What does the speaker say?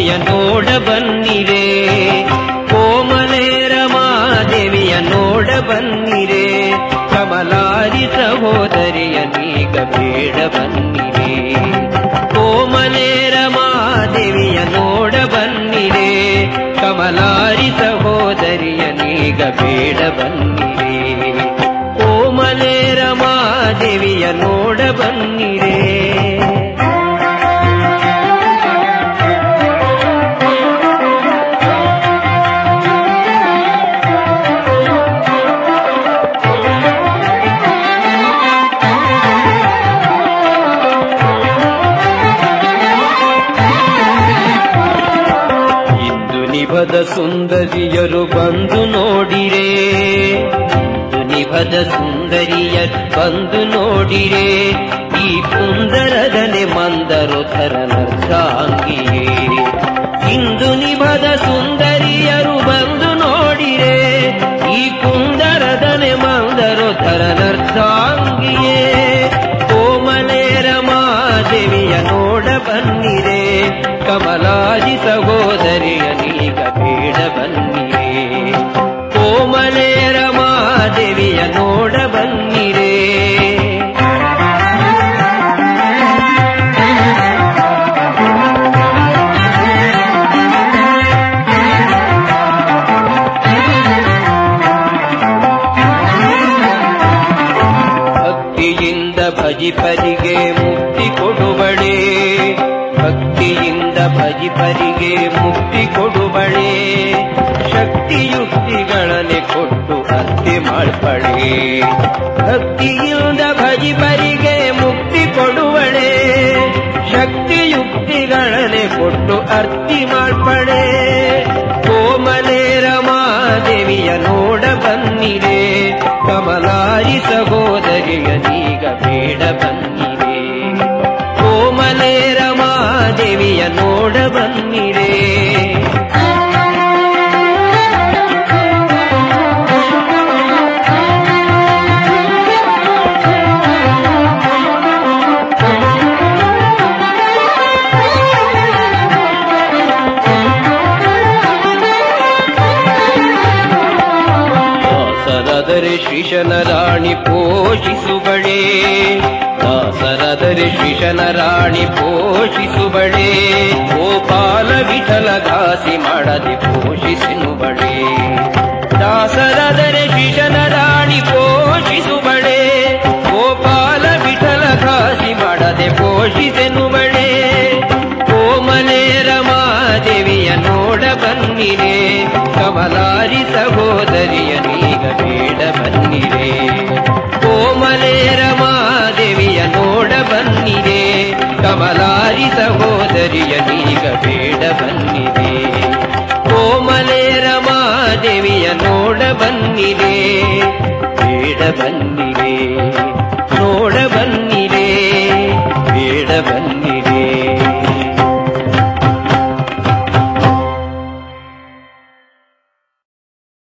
ರಮಾದೇವಿಯ ನೋಡ ಬನ್ನಿರೆ ಕೋಮಲೇರ ಮಾದೇವಿಯ ನೋಡ ಬನ್ನಿರೆ ಕಮಲಾರಿ ಸಹೋದರಿಯ ನೀಗ ಬೇಡ ಬನ್ನಿರೆ ಕೋಮಲೇರ ಮಾದೇವಿಯ ನೋಡ ಬನ್ನಿರೆ ಕಮಲಾರಿ ಸಹೋದರಿಯ ನೀಗ ಬೇಡ ಬನ್ನಿರೆ ಕೋಮಲೇರ ಮಾದೇವಿಯ ನೋಡ ಬನ್ನಿರೆ ಇಂದು ನಿಭದ ಸುಂದರಿಯರು ಬಂದು ನೋಡಿರೆ ಇಂದು ನಿಭದ ಸುಂದರಿಯರು ಬಂದು ನೋಡಿರೆ ಈ ಸುಂದರದನೆ ಮಂದರು ಥರನರ್ಧಾಂಗಿಯೇ ಇಂದು ನಿಭದ ಸುಂದರಿಯರು ಬಂದು ನೋಡಿರೆ ಈ ಕುಂದರದನೆ ಮಂದರು ಥರನರ್ಧಾಂಗಿಯೇ ಕೋಮಲೇರ ಮಾದೇವಿಯ ನೋಡ ಬನ್ನಿರೆ ಕಮಲಾದಿ ಸಹೋದರಿಯ ನೀಗ ಬೇಡ ಬನ್ನಿರೆ ಕೋಮಲೇರ ಮಾದೇವಿಯ ನೋಡ ಬನ್ನಿರೆ ಭಕ್ತಿಯಿಂದ ಭಜಿಪರಿಗೆ ಮುಕ್ತಿ ಕೊಡುವಳೆ ಭಕ್ತಿಯಿಂದ ಭಜಿಪರಿಗೆ ಮುಕ್ತಿ ಕೊಡುವಳೆ ಶಕ್ತಿಯುಕ್ತಿಗಳನ್ನೇ ಕೊಟ್ಟು ಅತ್ತೆ ಮಾಡ್ಪಳೆ ಭಕ್ತಿಯಿಂದ ಭಜಿಪರಿಗೆ ಮುಕ್ತಿ ಕೊಡುವಳೆ ಶಕ್ತಿಯುಕ್ತಿಗಳನ್ನೇ ಕೊಟ್ಟು ಅರ್ತಿ ಮಾಡ್ಪಳೆ ಕೋಮಲೇರ ಮಾದೇವಿಯ ನೋಡ ಬನ್ನಿರೆ ಕಮಲಾರಿ ಸಹೋದರಿಯ ನೀಗ ಬೇಡ ಬನ್ನಿರೆ ಕೋಮಲೇರ ಮಾದೇವಿಯ ನೋಡ ಬನ್ನಿರೆ ದಾಸರದರೆ ಶ್ರೀಶನ ರಾಣಿ ಪೋಷಿಸುಬಳೆ ದಾಸರದರೆ ಶ್ರೀಶನ ರಾಣಿ ಪೋಷಿಸುಬಳೆ ಗೋಪಾಲ ವಿಠಲ ದಾಸಿ ಮಾಡದೆ ಪೋಷಿಸಿನುಬಳೆ ದಾಸರದರೆ ಶ್ರೀಶನ ರಾಣಿ ಪೋಷಿಸುಬಳೆ ಗೋಪಾಲ ವಿಠಲ ದಾಸಿ ಮಾಡದೆ ಪೋಷಿಸೆನುಬಳೆ ಕೋಮಲೇರ ಮಾದೇವಿಯ ನೋಡ ಬನ್ನಿರೆ ಕಮಲಾರಿ ಸಹೋದರಿಯ ನೀಗ ಬೇಡ ಬನ್ನಿರೆ ಕೋಮಲೇರ ಮಾದೇವಿಯ ನೋಡ ಬನ್ನಿರೆ ಕಮಲಾರಿ ಸಹೋದರಿಯ ನೀಗ ಬೇಡ ಬನ್ನಿರೆ ಕೋಮಲೇರ ಮಾದೇವಿಯ ನೋಡ ಬನ್ನಿರೆ ಬೇಡ ಬನ್ನಿರೆ